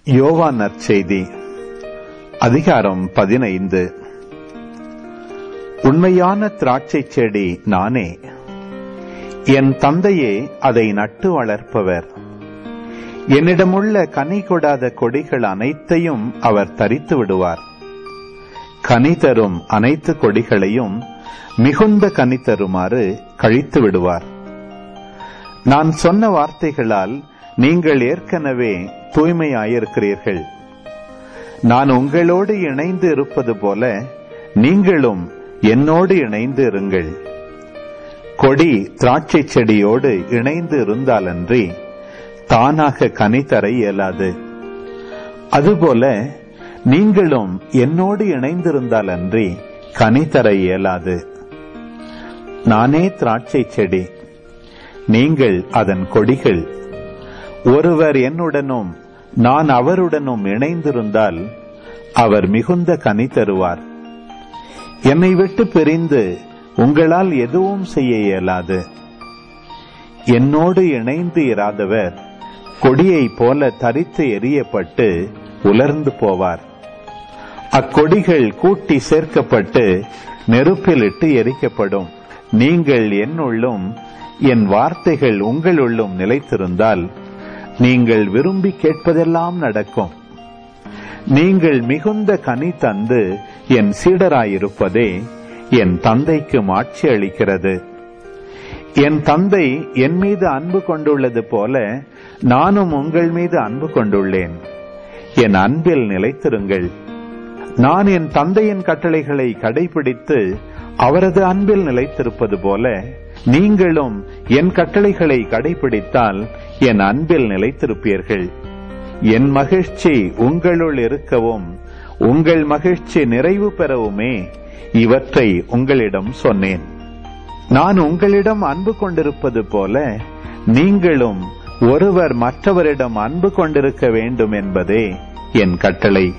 யோவான் நற்செய்தி அதிகாரம் பதினைந்து உண்மையான திராட்சை செடி நானே என் தந்தையே அதை நட்டு வளர்ப்பவர் என்னிடமுள்ள கனி கொடாத கொடிகள் அனைத்தையும் அவர் தரித்து விடுவார் கனி தரும் அனைத்து கொடிகளையும் மிகுந்த கனி தருமாறு கழித்து விடுவார் நான் சொன்ன வார்த்தைகளால் நீங்கள் ஏற்கனவே தூய்மையாயிருக்கிறீர்கள் நான் உங்களோடு இணைந்து இருப்பது போல நீங்களும் என்னோடு இணைந்து இருங்கள் கொடி திராட்சை செடியோடு இணைந்து இருந்தாலன்றி தானாக கனி தர இயலாது அதுபோல நீங்களும் என்னோடு இணைந்திருந்தாலன்றி கனி தர இயலாது நானே திராட்சை செடி நீங்கள் அதன் கொடிகள் ஒருவர் என்னுடனும் நான் அவருடனும் இணைந்திருந்தால் அவர் மிகுந்த கனி தருவார் என்னை விட்டு பிரிந்து உங்களால் எதுவும் செய்ய இயலாது என்னோடு இணைந்து இராதவர் கொடியைப் போல தரித்து எரியப்பட்டு உலர்ந்து போவார் அக்கொடிகள் கூட்டி சேர்க்கப்பட்டு நெருப்பிலிட்டு எரிக்கப்படும் நீங்கள் என்னுள்ளும் என் வார்த்தைகள் உங்களுள்ளும் நிலைத்திருந்தால் நீங்கள் விரும்பி கேட்பதெல்லாம் நடக்கும் நீங்கள் மிகுந்த கனி தந்து என் சீடராயிருப்பதே என் தந்தைக்கு மாட்சி அளிக்கிறது என் தந்தை என் மீது அன்பு கொண்டுள்ளது போல நானும் உங்கள் மீது அன்பு கொண்டுள்ளேன் என் அன்பில் நிலைத்திருங்கள் நான் என் தந்தையின் கட்டளைகளை கடைபிடித்து அவரது அன்பில் நிலைத்திருப்பது போல நீங்களும் என் கட்டளைகளை கடைபிடித்தால் என் அன்பில் நிலைத்திருப்பீர்கள் என் மகிழ்ச்சி உங்களுள் இருக்கவும் உங்கள் மகிழ்ச்சி நிறைவு பெறவுமே இவற்றை உங்களிடம் சொன்னேன் நான் உங்களிடம் அன்பு கொண்டிருப்பது போல நீங்களும் ஒருவர் மற்றவரிடம் அன்பு கொண்டிருக்க வேண்டும் என்பதே என் கட்டளை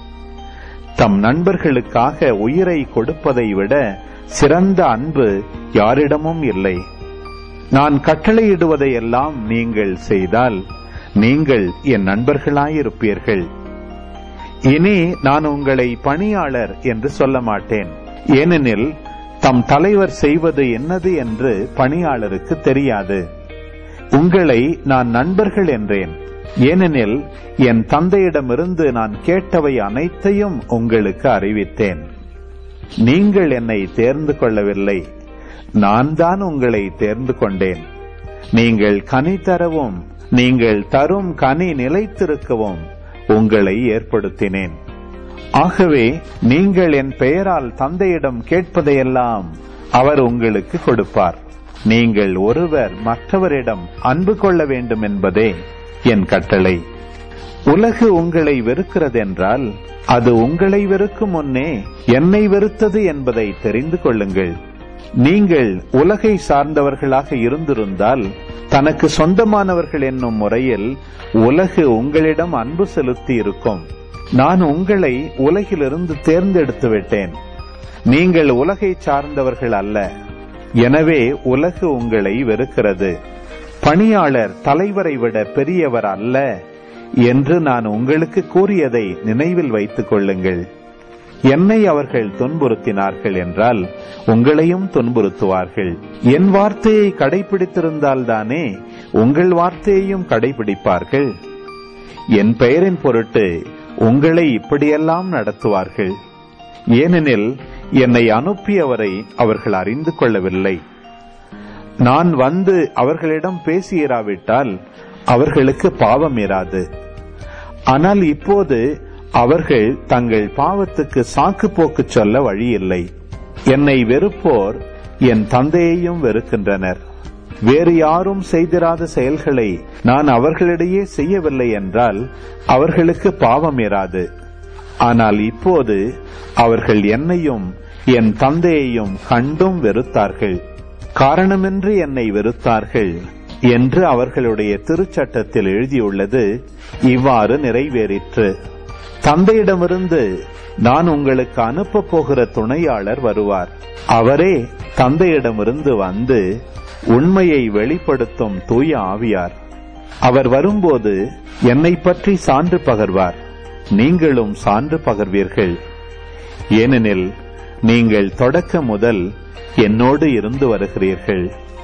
தம் நண்பர்களுக்காக உயிரை கொடுப்பதை விட சிறந்த அன்பு யாரிடமும் இல்லை நான் கட்டளையிடுவதையெல்லாம் நீங்கள் செய்தால் நீங்கள் என் நண்பர்களாயிருப்பீர்கள் இனி நான் உங்களை பணியாளர் என்று சொல்ல மாட்டேன் ஏனெனில் தம் தலைவர் செய்வது என்னது என்று பணியாளருக்கு தெரியாது உங்களை நான் நண்பர்கள் என்றேன் ஏனெனில் என் தந்தையிடமிருந்து நான் கேட்டவை அனைத்தையும் உங்களுக்கு அறிவித்தேன் நீங்கள் என்னை தேர்ந்து கொள்ளவில்லை நான் தான் உங்களை தேர்ந்து கொண்டேன் நீங்கள் கனி தரவும் நீங்கள் தரும் கனி நிலைத்திருக்கவும் உங்களை ஏற்படுத்தினேன் ஆகவே நீங்கள் என் பெயரால் தந்தையிடம் கேட்பதையெல்லாம் அவர் உங்களுக்கு கொடுப்பார் நீங்கள் ஒருவர் மற்றவரிடம் அன்பு கொள்ள வேண்டும் என்பதே என் கட்டளை உலகு உங்களை வெறுக்கிறதென்றால் அது உங்களை வெறுக்கும் முன்னே என்னை வெறுத்தது என்பதை தெரிந்து கொள்ளுங்கள் நீங்கள் உலகை சார்ந்தவர்களாக இருந்திருந்தால் தனக்கு சொந்தமானவர்கள் என்னும் முறையில் உலகு உங்களிடம் அன்பு செலுத்தி இருக்கும் நான் உங்களை உலகிலிருந்து தேர்ந்தெடுத்து விட்டேன் நீங்கள் உலகை சார்ந்தவர்கள் அல்ல எனவே உலகு உங்களை வெறுக்கிறது பணியாளர் தலைவரை விட பெரியவர் அல்ல என்று நான் உங்களுக்கு கூறியதை நினைவில் வைத்துக் கொள்ளுங்கள் என்னை அவர்கள் துன்புறுத்தினார்கள் என்றால் உங்களையும் துன்புறுத்துவார்கள் என் வார்த்தையை கடைபிடித்திருந்தால் தானே உங்கள் வார்த்தையையும் கடைபிடிப்பார்கள் என் பெயரின் பொருட்டு உங்களை இப்படியெல்லாம் நடத்துவார்கள் ஏனெனில் என்னை அனுப்பியவரை அவர்கள் அறிந்து கொள்ளவில்லை நான் வந்து அவர்களிடம் பேசியிராவிட்டால் அவர்களுக்கு பாவம் இராது ஆனால் இப்போது அவர்கள் தங்கள் பாவத்துக்கு சாக்கு போக்கு சொல்ல வழியில்லை என்னை வெறுப்போர் என் தந்தையையும் வெறுக்கின்றனர் வேறு யாரும் செய்திராத செயல்களை நான் அவர்களிடையே செய்யவில்லை என்றால் அவர்களுக்கு பாவம் இராது ஆனால் இப்போது அவர்கள் என்னையும் என் தந்தையையும் கண்டும் வெறுத்தார்கள் காரணமின்றி என்னை வெறுத்தார்கள் என்று அவர்களுடைய திருச்சட்டத்தில் எழுதியுள்ளது இவ்வாறு நிறைவேறிற்று தந்தையிடமிருந்து நான் உங்களுக்கு அனுப்ப போகிற துணையாளர் வருவார் அவரே தந்தையிடமிருந்து வந்து உண்மையை வெளிப்படுத்தும் தூய ஆவியார் அவர் வரும்போது என்னை பற்றி சான்று பகர்வார் நீங்களும் சான்று பகர்வீர்கள் ஏனெனில் நீங்கள் தொடக்க முதல் என்னோடு இருந்து வருகிறீர்கள்